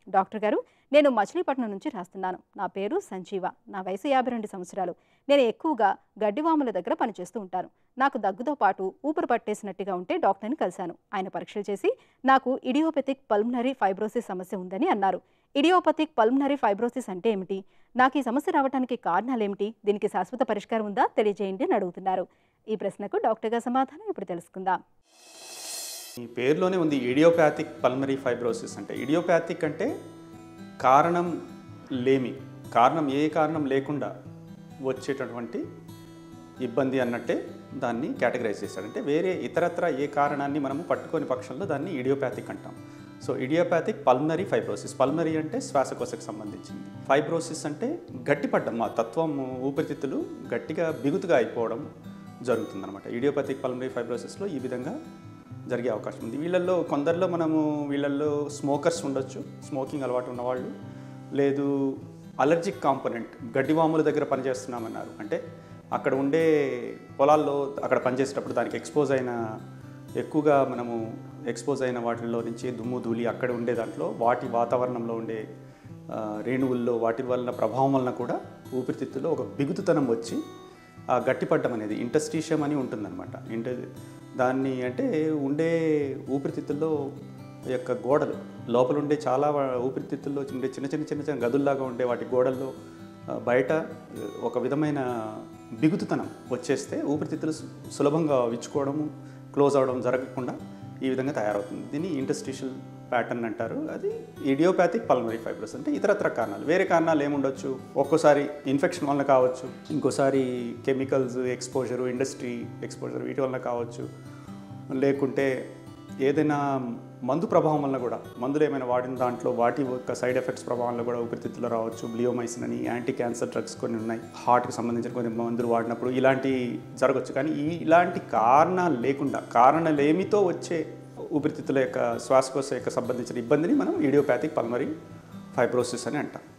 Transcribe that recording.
doctor గారు నేను మచిలీపట్నం నుంచి రాస్తున్నాను నా పేరు సంజీవ నా వయసు యాభై రెండు సంవత్సరాలు నేను ఎక్కువగా గడ్డివాముల దగ్గర పనిచేస్తూ ఉంటాను నాకు దగ్గుతో పాటు ఊపిరి పట్టేసినట్టుగా ఉంటే డాక్టర్ని కలిశాను ఆయన పరీక్షలు చేసి నాకు ఇడియోపతిక్ పల్మనరీ ఫైబ్రోసిస్ సమస్య ఉందని అన్నారు ఇడియోపతిక్ పల్మనరీ ఫైబ్రోసిస్ అంటే ఏమిటి నాకు ఈ సమస్య రావడానికి కారణాలేమిటి దీనికి శాశ్వత పరిష్కారం ఉందా తెలియజేయండి అని అడుగుతున్నారు ఈ ప్రశ్నకు డాక్టర్గా సమాధానం ఇప్పుడు తెలుసుకుందాం ఈ పేరులోనే ఉంది ఇడియోపాథిక్ పల్మరీ ఫైబ్రోసిస్ అంటే ఇడియోపాథిక్ అంటే కారణం లేమి కారణం ఏ కారణం లేకుండా వచ్చేటటువంటి ఇబ్బంది అన్నట్టే దాన్ని కేటగరైజ్ చేశాడు అంటే వేరే ఇతరత్ర ఏ కారణాన్ని మనము పట్టుకొని పక్షంలో దాన్ని ఇడియోపాథిక్ అంటాం so idiopathic pulmonary fibrosis pulmonary అంటే శ్వాసకోశకు సంబంధించింది ఫైబ్రోసిస్ అంటే గట్టిపడ్డం ఆ తత్వం ఊపిరితిత్తులు గట్టిగా బిగుతుగా అయిపోవడం జరుగుతుందన్నమాట ఇడియోపాథిక్ పల్మరీ ఫైబ్రోసిస్లో ఈ విధంగా జరిగే అవకాశం ఉంది వీళ్ళల్లో కొందరిలో మనము వీళ్ళల్లో స్మోకర్స్ ఉండొచ్చు స్మోకింగ్ అలవాటు ఉన్నవాళ్ళు లేదు అలర్జిక్ కాంపోనెంట్ గడ్డివాముల దగ్గర పనిచేస్తున్నామన్నారు అంటే అక్కడ ఉండే పొలాల్లో అక్కడ పనిచేసేటప్పుడు దానికి ఎక్స్పోజ్ అయిన ఎక్కువగా మనము ఎక్స్పోజ్ అయిన వాటిల్లో నుంచి దుమ్ము ధూళి అక్కడ ఉండే దాంట్లో వాటి వాతావరణంలో ఉండే ఆ, రేణువుల్లో వాటి వలన ప్రభావం వలన కూడా ఊపిరితిత్తులో ఒక బిగుతుతనం వచ్చి ఆ గట్టిపడ్డం అనేది ఇంటస్టీషియం అని ఉంటుందన్నమాట ఇంట దాన్ని అంటే ఉండే ఊపిరితిత్తుల్లో యొక్క గోడలు లోపల ఉండే చాలా వా- ఊపిరితిత్తుల్లో ఉండే చిన్న చిన్న చిన్న చిన్న గదుల్లాగా ఉండే వాటి గోడల్లో ఆ, బయట ఒక విధమైన బిగుతుతనం వచ్చేస్తే ఊపిరితిత్తులు సు- సులభంగా విచ్చుకోవడము క్లోజ్ అవడం జరగకుండా ఈ విధంగా తయారవుతుంది దీన్ని ఇంటస్టిషియల్ ప్యాటర్న్ అంటారు అది ఇడియోపాథిక్ పల్మరీ ఫైబ్రస్ అంటే ఇతరత్ర కారణాలు వేరే కారణాలు ఏముండొచ్చు ఒక్కోసారి ఇన్ఫెక్షన్ వలన కావచ్చు ఇంకోసారి కెమికల్స్ ఎక్స్పోజరు ఇండస్ట్రీ ఎక్స్పోజర్ వీటి వలన కావచ్చు లేకుంటే ఏదైనా మందు ప్రభావం వల్ల కూడా మందులు ఏమైనా వాడిన దాంట్లో వాటి యొక్క సైడ్ ఎఫెక్ట్స్ ప్రభావం వల్ల కూడా ఊపిరితిత్తులో రావచ్చు బ్లియోమైసిన్ అని యాంటీ క్యాన్సర్ డ్రగ్స్ కొన్ని ఉన్నాయి హార్ట్కి సంబంధించిన కొన్ని మందులు వాడినప్పుడు ఇలాంటి జరగవచ్చు కానీ ఈ ఇలాంటి కారణాలు లేకుండా కారణలేమితో వచ్చే ఊపిరితిత్తుల యొక్క శ్వాసకోశ యొక్క సంబంధించిన ఇబ్బందిని మనం ఇడియోపాథిక్ పల్మరీ ఫైబ్రోసిస్ అని అంటాం